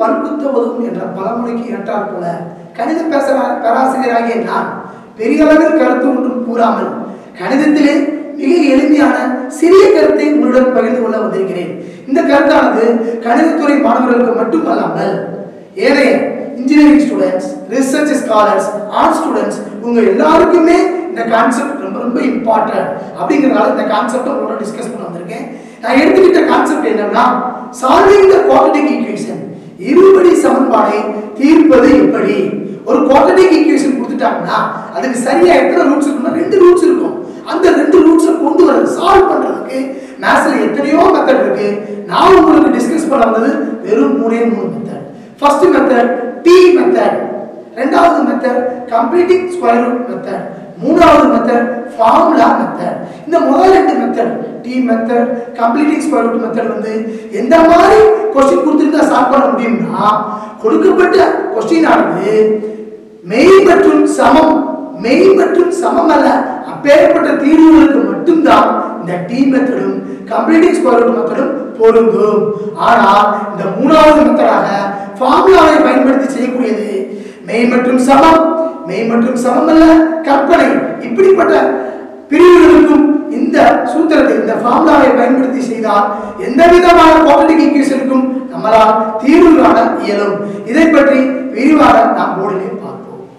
பல்குத்த உதவும் என்ற பழமொழிக்கு ஏற்றாற் போல கணித பேச பேராசிரியராகிய நான் பெரிய அளவில் கருத்து ஒன்றும் கூறாமல் கணிதத்திலே மிக எளிமையான சிறிய கருத்தை உங்களுடன் பகிர்ந்து கொள்ள வந்திருக்கிறேன் இந்த கருத்தானது கணிதத்துறை மாணவர்களுக்கு மட்டுமல்லாமல் ஏனைய engineering students research scholars art students உங்க எல்லாருக்குமே இந்த கான்செப்ட் ரொம்ப ரொம்ப இம்பார்ட்டன்ட் அப்படிங்கிறனால இந்த கான்செப்ட் உங்களோட டிஸ்கஸ் பண்ண வந்திருக்கேன் நான் எடுத்துக்கிட்ட கான்செப்ட் என்னன்னா சால்விங் த குவாட்ரட்டிக் ஈக்குவேஷன் இருபடி சமன்பாடை தீர்ப்பது எப்படி ஒரு குவாட்ரட்டிக் ஈக்குவேஷன் கொடுத்துட்டாங்கன்னா அதுக்கு சரியா எத்தனை ரூட்ஸ் இருக்குன்னா ரெண்டு ரூட்ஸ் இருக்கும் அந்த ரெண்டு ரூட்ஸை கொண்டு வர சால்வ் பண்றதுக்கு மேத்ஸ்ல எத்தனையோ மெத்தட் இருக்கு நான் உங்களுக்கு டிஸ்கஸ் பண்ண வந்தது வெறும் மூணே மூணு method first method T method ரெண்டாவது method completing square root method மூணாவது மெத்தட் ஃபார்முலா மெத்தட் இந்த முதல் ரெண்டு method T method completing square root method வந்து எந்த மாதிரி கொஸ்டின் கொடுத்துருந்தா சால்வ் பண்ண முடியும்னா கொடுக்கப்பட்ட கொஸ்டின் ஆனது மெய் மற்றும் சமம் மெய் மற்றும் சமம் அல்ல அப்பேற்பட்ட தீர்வுகளுக்கு மட்டும்தான் இந்த டி மெத்தடும் கம்ப்ளீட்டிங் ஸ்கொயர் ரூட் மெத்தடும் பொருந்தும் ஆனால் இந்த மூணாவது மெத்தடாக ஃபார்முலாவை பயன்படுத்தி செய்யக்கூடியது மெய் மற்றும் சமம் மெய் மற்றும் சமம் அல்ல கற்பனை இப்படிப்பட்ட பிரிவுகளுக்கும் இந்த சூத்திரத்தை இந்த ஃபார்முலாவை பயன்படுத்தி செய்தால் எந்த விதமான குவாட்ரட்டிக் ஈக்குவேஷனுக்கும் நம்மளால் தீர்வு காண இயலும் இதை பற்றி விரிவாக நாம் போர்டிலே பார்ப்போம்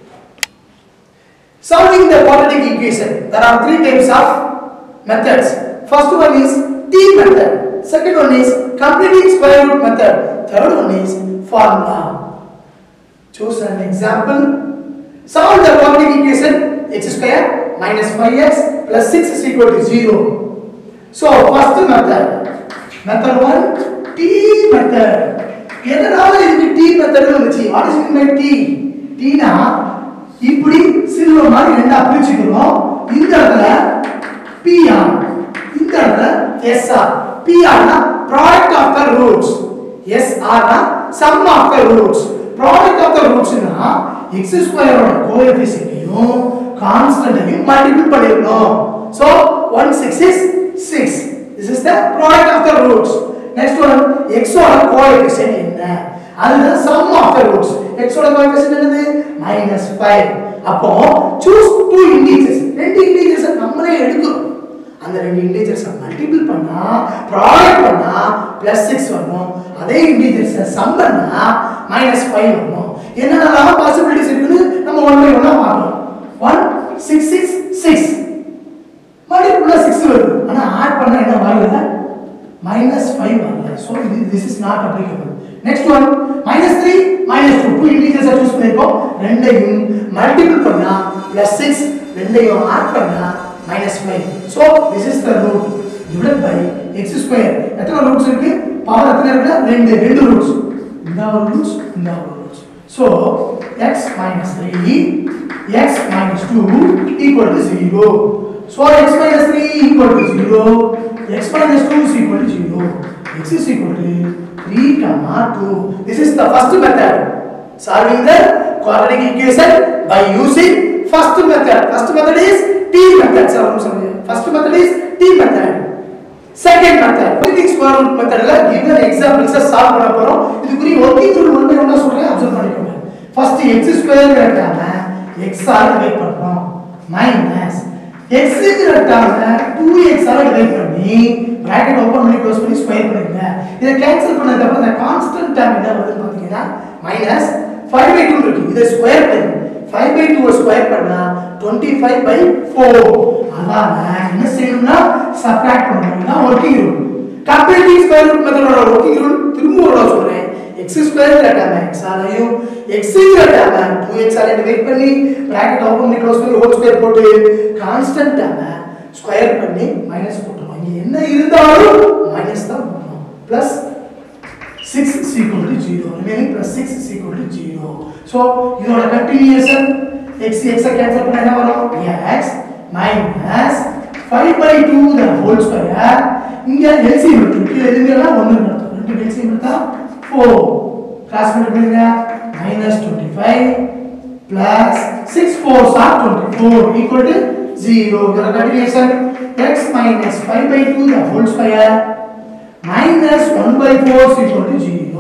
Solving the quadratic equation, there are three types of methods. First one is T method. Second one is completing square root method. Third one is formula. Choose an example. Solve the quadratic equation x square minus 5x plus 6 is equal to 0. So, first method. Method 1, T method. எதனால இதுக்கு T method வந்துச்சு what is mean by T T னா இப்படி silver மாதிரி ரெண்டா பிரிச்சுக்கிறோம் இந்த இடத்துல P R இந்த இடத்துல S ஆர் P ஆர்னா product of the roots S ஆர்னா sum of the roots product of the ரூட்ஸ்னா x ஸ்கொயரோட கோஎஃபிஷியன்ட்டையும் கான்ஸ்டன்ட்டையும் மல்டிபிள் பண்ணிரணும் so 1 6 is 6 this is the product of the roots next one x ஓட கோஎஃபிஷியன்ட் என்ன அதுதான் sum of the roots x ஓட கோஎஃபிஷியன்ட் என்னது -5 அப்போ choose two integers ரெண்டு integers நம்மளே எடுக்கிறோம் அந்த ரெண்டு integers மல்டிபிள் பண்ணா ப்ராடக்ட் பண்ணா +6 வரணும் அதே integers சம் பண்ணா -5 வரணும் என்னென்னலாம் பாசிபிலிட்டிஸ் இருக்குன்னு நம்ம ஒன் பை ஒன்னா பார்க்கணும் 1 6 6 6 மல்டிபிள்ல 6 வருது ஆனா ஆட் பண்ணா என்ன வரல minus 5 வரல so this is not applicable next one minus 3 minus 2 two integers choose பண்ணிருக்கோம் ரெண்டையும் மல்டிபிள் பண்ணா plus 6 ரெண்டையும் ஆட் பண்ணா minus 5 so this is the root divided by x square எத்தனை ரூட்ஸ் இருக்கு பவர் எத்தனை இருக்கு ரெண்டு ரெண்டு ரூட்ஸ் இந்த ஒரு ரூட்ஸ் இந்த ஒரு roots so x minus 3 x minus 2 equal to 0 so x minus 3 equal to 0 x minus 2 is equal to 0 x is equal to 3 comma 2 this is the first method solving the quadratic equation by using first method first method is t method sir first method is t method second method working square root மெத்தட்ல given examples solve பண்ண போறோம் இதுக்குரிய working rule one by ஒன்னா சொல்றேன் observe பண்ணிக்கோங்க first x square கேட்டாங்க x ஆல divide பண்றோம் மைனஸ் x கேட்டாங்க 2x ஆல டிவைட் பண்ணி பிராக்கெட் ஓபன் பண்ணி க்ளோஸ் பண்ணி ஸ்கொயர் பண்ணிருங்க இத கேன்சல் பண்ணதுக்கு அப்புறம் இந்த கான்ஸ்டன்ட் டேர்ம் என்ன வருதுன்னு பாத்தீங்கன்னா மைனஸ் 5 பை 2 இருக்கு இத ஸ்கொயர் பண்ணி 5 பை 2 ஸ்கொயர் பண்ணா 25 பை 4 அதான என்ன செய்யணும்னா சப்ட்ராக்ட் பண்ணணும்னா working rule completing square root மெத்தடோட ஒர்க்கிங் ரூல் திரும்ப ஒரு தடவை சொல்றேன் x ஸ்கொயர் கேட்டாம x ஆலையும் x கேட்டாம 2x ஆல டிவைட் பண்ணி பிராக்கெட் ஓபன் பண்ணி க்ளோஸ் பண்ணி ஹோல் ஸ்கொயர் போட்டு கான்ஸ்டன்ட் டேர்ம ஸ்கொயர் பண்ணி மைனஸ் போட்டுருவோம் இங்க என்ன இருந்தாலும் மைனஸ் தான் போடணும் plus 6 is equal to 0 remaining plus 6 is equal to 0 so இதோட continuation x x கேன்சல் பண்ணா என்ன வரும் x minus 5 by 2 the whole square இங்க LCM இருக்கு கீழ எதுங்கனா 1 நடத்தும் ரெண்டு LCM எடுத்தா 4 கிராஸ் பண்ணுங்க minus 25 plus 6 4 are 24 equal to 0 இதோட continuation x minus 5 by 2 the whole square minus 1 by 4 is equal to 0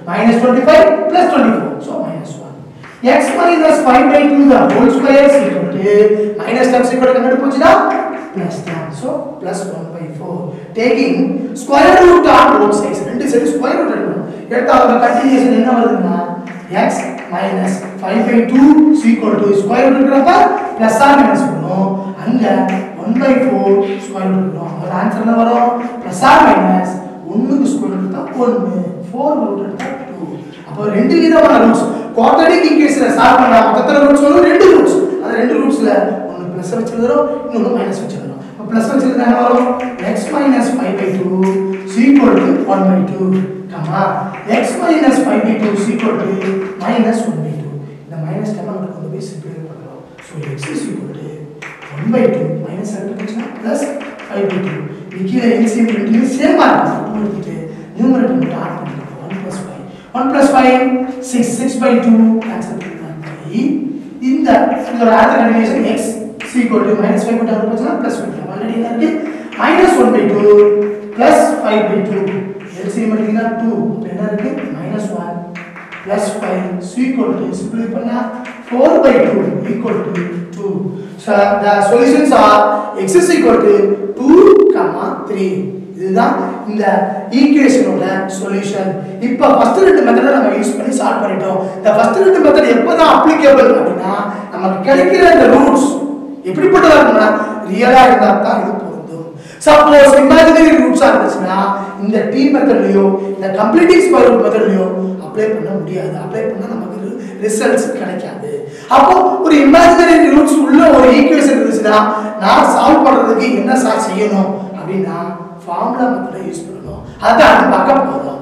minus 25 plus 24 so minus 1 x minus 5 by 2 the whole square is equal to minus terms equal to கண்டுட்டு போச்சுனா plus 10 so plus 1 by 4 taking square root on both sides ரெண்டு side square root எடுக்கணும் எடுத்தா அதோட continuation என்ன வருதுன்னா x minus 5 by 2 is equal to square root இருக்கிறப்ப plus or minus பண்ணும் அங்க 1 by 4 square root எடுக்கணும் அதோட ஆன்சர் என்ன வரும் plus or minus 1 க்கு square root எடுத்தா 1 4 root எடுத்தா 2 அப்போ ரெண்டு விதமான ரூட்ஸ் குவாட்ரடிக் ஈக்குவேஷனை சால்வ் பண்ணா மொத்தத்துல ரூட்ஸ் வரும் ரெண்டு ரூட்ஸ் அந்த ரெண்டு ரூட்ஸ்ல ஒன்னு பிளஸ் வச்சு எழுதுறோம் இன்னொன்னு மைனஸ் வச்சு எழுதுறோம் அப்போ பிளஸ் வச்சு எழுதுனா என்ன வரும் x minus 5 by 2 is equal to 1 by 2 comma x minus 5 by 2 is equal to minus 1 by 2 இந்த மைனஸ் டேர்ம் நம்ம கொண்டு போய் சிம்பிளிஃபை பண்றோம் so x is equal to 1 by 2 minus எடுத்துச்சுன்னா பிளஸ் 5 by 2 இது கீழே எல்சிஎம் ரெண்டுமே சேமா இருக்கும் 2 எடுத்துட்டு நியூமரேட்டர் மட்டும் ஆட் பண்ணிக்கலாம் 1 plus 5 1 plus 5 6 6 by 2 cancel பண்ணலாம் 3 இந்த இதோட அடுத்த continuation x is equal to minus 5 போட்டு போச்சுன்னா plus 5 ஆல்ரெடி என்ன இருக்கு minus 1 by 2 plus 5 by 2 LCM எடுத்தீங்கன்னா 2 அப்ப என்ன இருக்கு minus 1 plus 5 is equal to simplify பண்ணா 4 by 2 equal to 2 so the solutions are x is equal to 2 comma 3 இதுதான் இந்த ஈக்குவேஷனோட சொல்யூஷன் இப்போ ஃபர்ஸ்ட் ரெண்டு மெத்தடை நம்ம யூஸ் பண்ணி சால்வ் பண்ணிட்டோம் இந்த ஃபர்ஸ்ட் ரெண்டு மெத்தட் எப்பதான் அப்ளிகேபிள் அப்படின்னா நமக்கு கிடைக்கிற இந்த ரூட்ஸ் எப்படிப்பட்டதா இருக்கும்னா ரியலா இருந்தா தான் இது பொருந்தும் சப்போஸ் இமேஜினரி ரூட்ஸா இருந்துச்சுன்னா இந்த டி மெத்தட்லயோ இந்த கம்ப்ளீட்டிங் ஸ்கொயர் ரூட் மெத்தட்லயோ அப்ளை பண்ண முடியாது அப்ளை பண்ணா நமக்கு ரிசல்ட்ஸ் கிடைக்காது அப்போ ஒரு இமேஜினரி ரூட்ஸ் உள்ள ஒரு ஈக்குவேஷன் இருந்துச்சுன்னா நான் சால்வ் பண்றதுக்கு என்ன சார் செய்யணும் அப்படின்னா ஃபார்முலா மெத்தடை யூஸ் பண்ணணும் அதான் பார்க்க போறோம்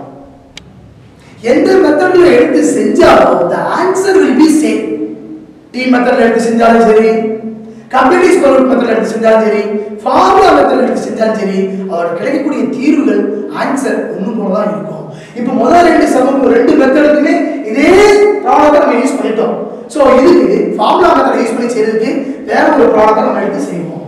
எந்த மெத்தட்ல எடுத்து செஞ்சாலும் the answer will be same T மெத்தட்ல எடுத்து செஞ்சாலும் சரி கம்ப்ளீட் ஸ்கொயர் ரூட் மெத்தட்ல எடுத்து செஞ்சாலும் சரி ஃபார்முலா மெத்தட்ல எடுத்து செஞ்சாலும் சரி அதோட கிடைக்கக்கூடிய தீர்வுகள் ஆன்சர் ஒண்ணு போல தான் இருக்கும் இப்போ முதல் ரெண்டு சமம் ரெண்டு மெத்தடுக்குமே இதே ப்ராப்ளத்தை நம்ம யூஸ் பண்ணிட்டோம் ஸோ இதுக்கு ஃபார்முலா மெத்தட் யூஸ் பண்ணி செய்யறதுக்கு வேற ஒரு ப்ராப்ளத்தை நம்ம எடுத்து செய்வோம்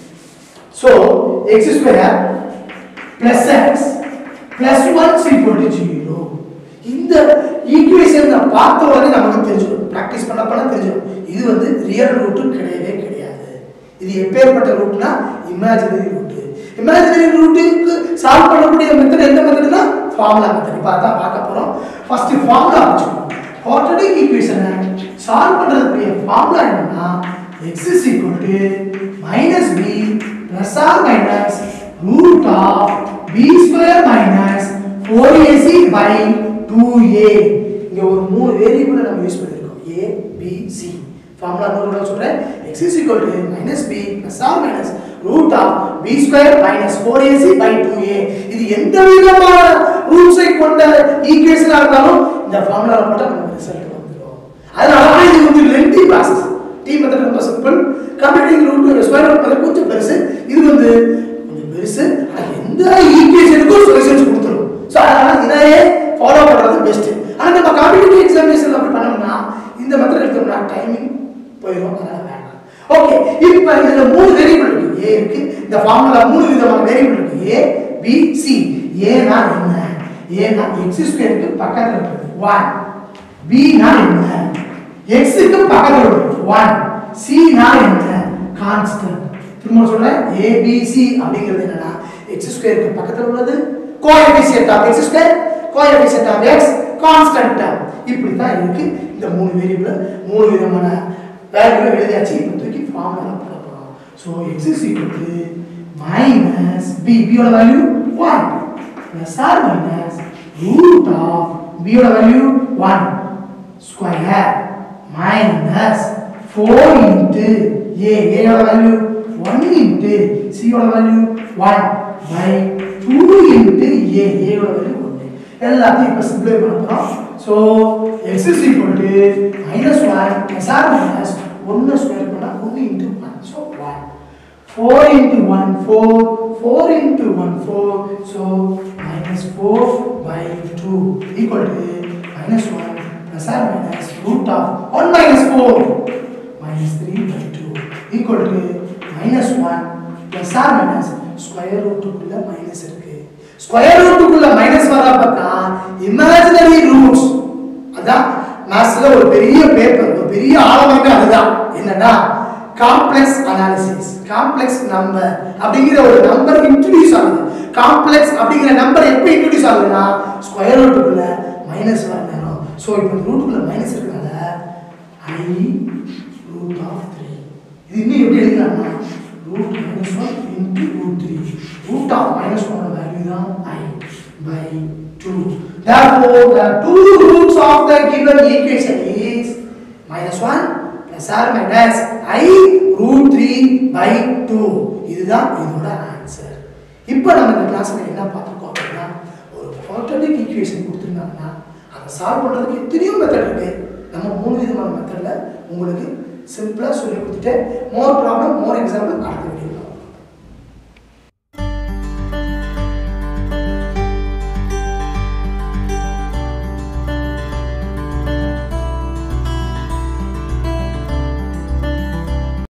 so x square plus x plus one equal to zero இந்த ஈக்குவேஷன் நான் பார்த்த உடனே நமக்கு தெரிஞ்சிடும் ப்ராக்டிஸ் பண்ண பண்ண தெரிஞ்சிடும் இது வந்து ரியல் ரூட்டு கிடையவே கிடையாது இது எப்பேற்பட்ட ரூட்னா இமேஜினரி ரூட்டு இமேஜினரி ரூட்டுக்கு சால்வ் பண்ணக்கூடிய மெத்தட் எந்த மெத்தட்னா ஃபார்முலா மெத்தட் பார்த்தா பார்க்க போறோம் ஃபர்ஸ்ட் ஃபார்முலா வச்சுக்கணும் குவாட்ரடிக் ஈக்குவேஷனை சால்வ் பண்றதுக்குரிய ஃபார்முலா என்னன்னா x is equal to minus b plus or minus root of b square minus 4ac by 2a இங்க ஒரு மூணு வேரியபிள் நம்ம யூஸ் பண்ணிருக்கோம் a b c formula note பண்ண சொல்றேன் x is equal to minus b plus or minus root of b square minus 4ac by 2a இது எந்த விதமான ரூட்ஸை கொண்ட ஈக்குவேஷனா இருந்தாலும் இந்த ஃபார்முலால போட்டா நமக்கு ரிசல்ட் வந்துரும் அதனால தான் இது வந்து லென்த்தி ப்ராசஸ் டி மெத்தட் ரொம்ப simple completing root square root method கொஞ்சம் பெருசு இது வந்து கொஞ்சம் பெருசு ஆனா எந்த ஈக்குவேஷனுக்கும் சொல்யூஷன்ஸ் கொடுத்துரும் ஸோ அதனால இதையே ஃபாலோ பண்றது பெஸ்ட் ஆனா நம்ம காம்படிட்டிவ் எக்ஸாமினேஷன் அப்படி பண்ணோம்னா இந்த மெத்தட் எடுத்தோம்னா டைமிங் போயிடும் அதனால வேண்டாம் ஓகே இப்போ இதுல மூணு வேரியபிள் இருக்கு ஏ இருக்கு இந்த ஃபார்முலா மூணு விதமான வேரியபிள் இருக்கு ஏ பி சி ஏனா என்ன ஏனா எக்ஸ் ஸ்கொயருக்கு பக்கத்துல இருக்கு 1 பி னா என்ன எக்ஸுக்கு பக்கத்துல இருக்கு 1 சி னா என்ன கான்ஸ்டன்ட் திரும்ப சொல்றேன் ஏ பி சி அப்படிங்கிறது என்னன்னா எக்ஸ் ஸ்கொயருக்கு பக்கத்துல உள்ளது coefficient of x square coefficient of x constant இப்படி தான் இருக்கு இந்த மூணு வேரியபிள் மூணு விதமான வேல்யூ எழுதியாச்சு இப்போ தூக்கி ஃபார்முலா போட போறோம் so x is equal to minus B பியோட value one plus or minus root of பியோட value one square minus four into A ஏயோட வேல்யூ ஒன் இன்ட்டு சியோட value one by two into A ஏயோட value ஒன்று எல்லாத்தையும் இப்போ சிம்பிளை பண்ண போகிறோம் so x is equal to minus one plus or minus ஒன்று ஸ்கொயர் பண்ணால் ஒன்று into one so one four into one four four into one four so minus four by two equal to minus one plus or minus root of one minus four minus 3 by 2 equal to minus 1 plus or minus square root குள்ள minus இருக்கு square ரூட்டுக்குள்ள minus வரப்ப தான் imaginary many roots அதான் மேத்ஸ்ல ஒரு பெரிய paper ஒரு பெரிய ஆழமாக அதுதான் என்னன்னா காம்ப்ளெக்ஸ் அனாலிசிஸ் காம்ப்ளெக்ஸ் நம்பர் அப்படிங்கிற ஒரு நம்பர் இன்ட்ரடியூஸ் ஆகுது காம்ப்ளெக்ஸ் அப்படிங்கிற நம்பர் எப்போ இன்ட்ரடியூஸ் ஆகுதுன்னா ஸ்கொயர் ரூட்டுக்குள்ள மைனஸ் வர நேரம் ஸோ இப்போ ரூட்டுக்குள்ள மைனஸ் இருக்கிறனால ஐ ரூட் ஆஃப் த்ரீ இது இன்னும் எப்படி எழுதலாம்னா root minus one into root three root of minus one value தான் I by two therefore the two roots of the given equation is minus 1 plus or minus i root 3 by 2 இதுதான் இதோட answer இப்போ நம்ம இந்த கிளாஸ்ல என்ன பார்த்துருக்கோம் அப்படின்னா ஒரு குவாட்ரடிக் ஈக்குவேஷன் கொடுத்துருந்தாங்கன்னா அதை சால்வ் பண்ணுறதுக்கு எத்தனையோ மெத்தட் இருக்கு நம்ம மூணு விதமான மெத்தடில் உங்களுக்கு சிம்பிளாக சொல்லி கொடுத்துட்டு மோர் ப்ராப்ளம் மோர் எக்ஸாம்பிள் அடுத்த